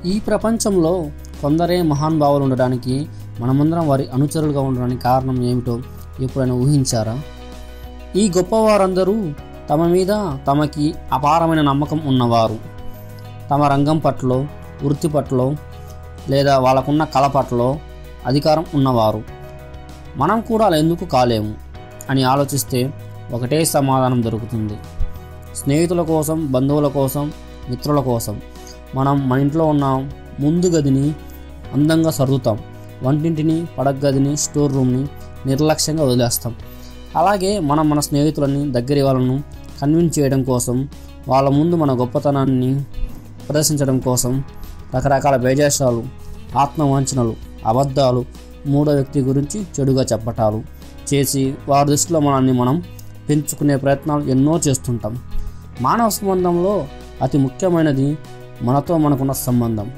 ఈ ప్రపంచంలో కొందరే మహానుభావులు ఉండడానికి మనమందరం వారి అనుచరులుగా ఉండడానికి కారణం ఏమిటో ఎప్పుడైనా ఊహించారా ఈ గొప్పవారందరూ తమ మీద తమకి అపారమైన నమ్మకం ఉన్నవారు తమ రంగం పట్ల వృత్తి పట్ల లేదా వాళ్ళకున్న కళ పట్ల అధికారం ఉన్నవారు మనం కూడా అలా ఎందుకు కాలేము అని ఆలోచిస్తే ఒకటే సమాధానం దొరుకుతుంది స్నేహితుల కోసం బంధువుల కోసం మిత్రుల కోసం మనం మన ఇంట్లో ఉన్న ముందు గదిని అందంగా సర్దుతాం వంటింటిని పడక గదిని స్టోర్ రూమ్ని నిర్లక్ష్యంగా వదిలేస్తాం అలాగే మనం మన స్నేహితులని దగ్గరి వాళ్ళను కన్విన్స్ చేయడం కోసం వాళ్ళ ముందు మన గొప్పతనాన్ని ప్రదర్శించడం కోసం రకరకాల బేజాషాలు ఆత్మవాంఛనలు అబద్ధాలు మూడో వ్యక్తి గురించి చెడుగా చెప్పటాలు చేసి వారి దృష్టిలో మనల్ని మనం పెంచుకునే ప్రయత్నాలు ఎన్నో చేస్తుంటాం మానవ సంబంధంలో అతి ముఖ్యమైనది మనతో మనకున్న సంబంధం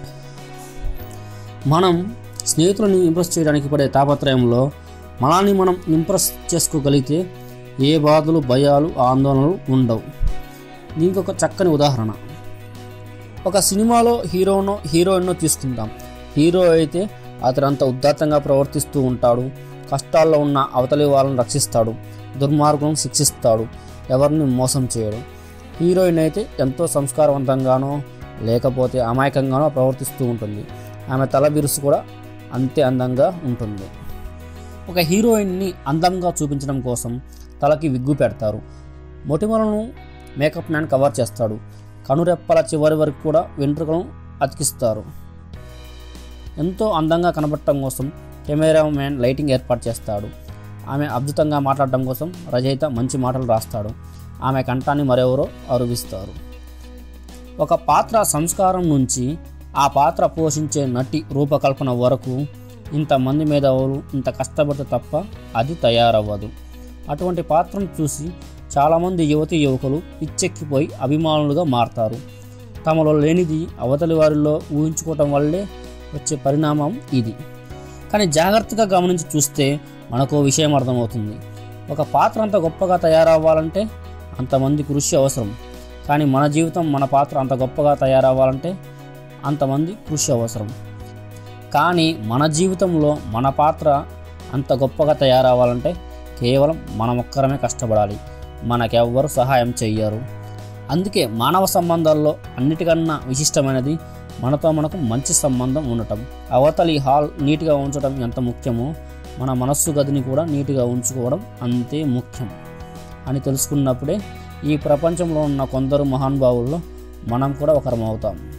మనం స్నేహితులని ఇంప్రెస్ చేయడానికి పడే తాపత్రయంలో మనల్ని మనం ఇంప్రెస్ చేసుకోగలిగితే ఏ బాధలు భయాలు ఆందోళనలు ఉండవు దీనికి ఒక చక్కని ఉదాహరణ ఒక సినిమాలో హీరోనో హీరోయిన్నో తీసుకుందాం హీరో అయితే అతను అంత ఉదాత్తంగా ప్రవర్తిస్తూ ఉంటాడు కష్టాల్లో ఉన్న అవతలి వాళ్ళని రక్షిస్తాడు దుర్మార్గులను శిక్షిస్తాడు ఎవరిని మోసం చేయడు హీరోయిన్ అయితే ఎంతో సంస్కారవంతంగానో లేకపోతే అమాయకంగానో ప్రవర్తిస్తూ ఉంటుంది ఆమె తల బిరుసు కూడా అంతే అందంగా ఉంటుంది ఒక హీరోయిన్ని అందంగా చూపించడం కోసం తలకి విగ్గు పెడతారు మొటిమలను మేకప్ మ్యాన్ కవర్ చేస్తాడు కనురెప్పల చివరి వరకు కూడా వెంట్రుకలను అతికిస్తారు ఎంతో అందంగా కనబడటం కోసం కెమెరా మ్యాన్ లైటింగ్ ఏర్పాటు చేస్తాడు ఆమె అద్భుతంగా మాట్లాడటం కోసం రచయిత మంచి మాటలు రాస్తాడు ఆమె కంఠాన్ని మరెవరో అరువిస్తారు ఒక పాత్ర సంస్కారం నుంచి ఆ పాత్ర పోషించే నటి రూపకల్పన వరకు ఇంతమంది మేధావులు ఇంత కష్టపడితే తప్ప అది తయారవ్వదు అటువంటి పాత్రను చూసి చాలామంది యువతి యువకులు పిచ్చెక్కిపోయి అభిమానులుగా మారతారు తమలో లేనిది అవతలి వారిలో ఊహించుకోవటం వల్లే వచ్చే పరిణామం ఇది కానీ జాగ్రత్తగా గమనించి చూస్తే మనకు విషయం అర్థమవుతుంది ఒక పాత్ర అంత గొప్పగా తయారవ్వాలంటే అంతమంది కృషి అవసరం కానీ మన జీవితం మన పాత్ర అంత గొప్పగా తయారవ్వాలంటే అంతమంది కృషి అవసరం కానీ మన జీవితంలో మన పాత్ర అంత గొప్పగా తయారవ్వాలంటే కేవలం మనం ఒక్కరమే కష్టపడాలి మనకెవ్వరు సహాయం చెయ్యరు అందుకే మానవ సంబంధాల్లో అన్నిటికన్నా విశిష్టమైనది మనతో మనకు మంచి సంబంధం ఉండటం అవతలి హాల్ నీట్గా ఉంచడం ఎంత ముఖ్యమో మన మనస్సు గదిని కూడా నీట్గా ఉంచుకోవడం అంతే ముఖ్యం అని తెలుసుకున్నప్పుడే ఈ ప్రపంచంలో ఉన్న కొందరు మహానుభావుల్లో మనం కూడా ఒకరం అవుతాం